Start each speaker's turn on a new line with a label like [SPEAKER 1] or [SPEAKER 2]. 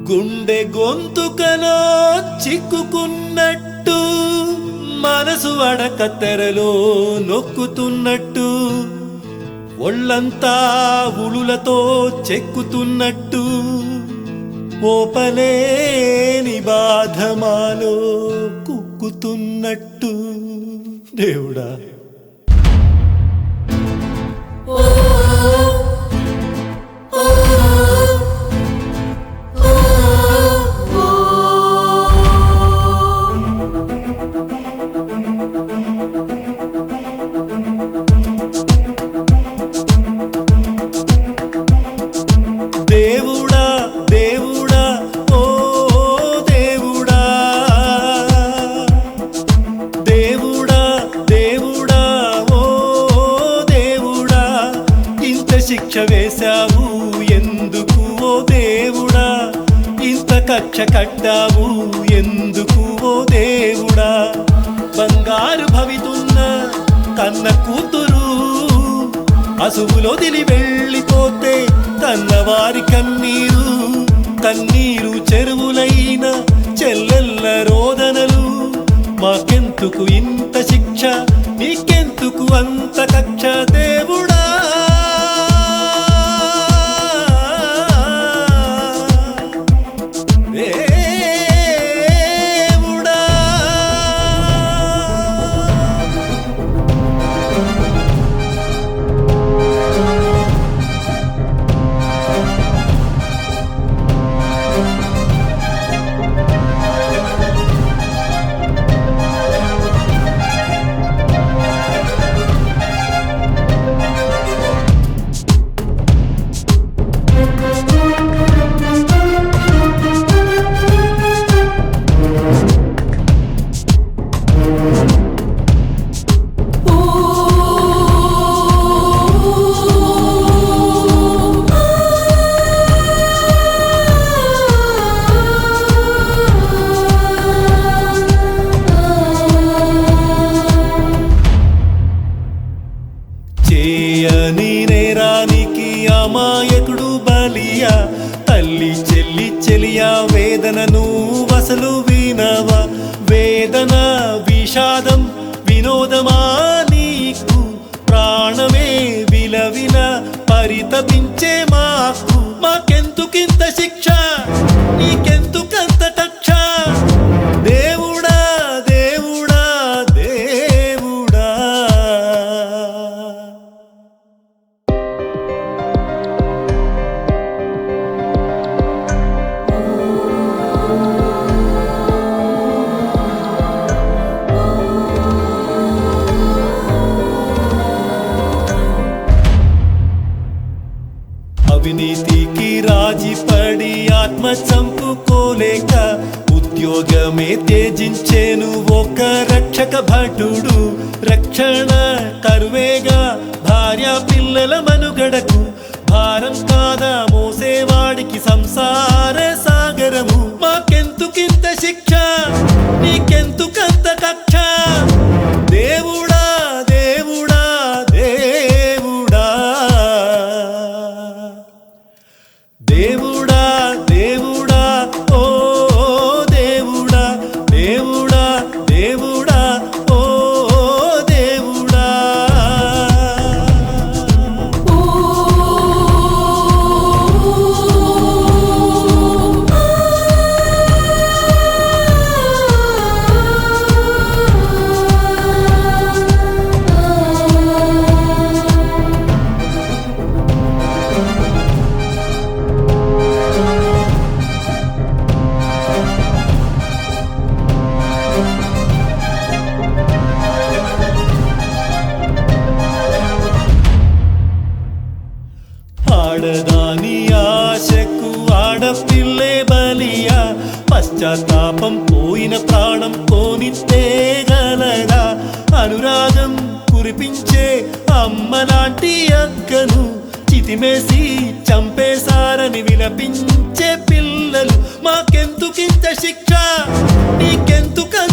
[SPEAKER 1] గుండె గొంతుకలో చిక్కుకున్నట్టు మనసు అడక తెరలో నొక్కుతున్నట్టు ఒళ్ళంతా ఉలులతో చెక్కుతున్నట్టు ఓపలేని బాధమాలో కుక్కుతున్నట్టు దేవుడా దేవుడా దేవుడా ఓ దేవుడా దేవుడా దేవుడా ఓ దేవుడా ఇంత శిక్ష వేశావు ఎందుకు ఓ దేవుడా ఇంత కక్ష కట్టావు ఎందుకు ఓ దేవుడా బంగారు భవితున్న కన్న కూతురు అసువులో దిలి వెళ్ళిపోతే కన్నవారి కన్నీరు కన్నీరు చెరువులైన చెల్లెల్ల రోదనలు మాకెందుకు ఇంత శిక్ష నీకెందుకు అంత కక్ష దేవుడా దేవుడా చేయని నేరానికి అమాయకుడు బలియా తల్లి చెల్లి చెలియా వేదనను వసలు వినవా వేదన విషాదం వినోదమా నీకు ప్రాణమే విలవిల పరితపించే మాకు మాకెందుకింత శిక్ష నీకెందుకంత కక్ష దేవుడా దేవుడా దేవుడా అవినీతికి రాజీ పడి ఆత్మ చంపుకోలేక ఉద్యోగమే త్యజించేను ఒక రక్షక భటుడు రక్షణ కరువేగా భార్య పిల్లల మనుగడకు భారం కాదా మోసేవాడికి సంసార సాగరము మాకెందుకింత శిక్ష నీకెందుకంత కక్ష దేవుడా దేవుడా దేవుడా దేవుడా దేవుడా ఓ దేవుడా దేవుడా దేవుడా ఓ దేవుడా ఆడదాని ఆశకు ఆడపిల్లే బలియా పశ్చాత్తాపం పోయిన ప్రాణం పోనిస్తే గలరా అనురాగం కురిపించే అమ్మలాంటి అక్కను చితిమేసి చంపేశారని విలపించే పిల్లలు మాకెందుకింత శిక్ష నీకెందుకంత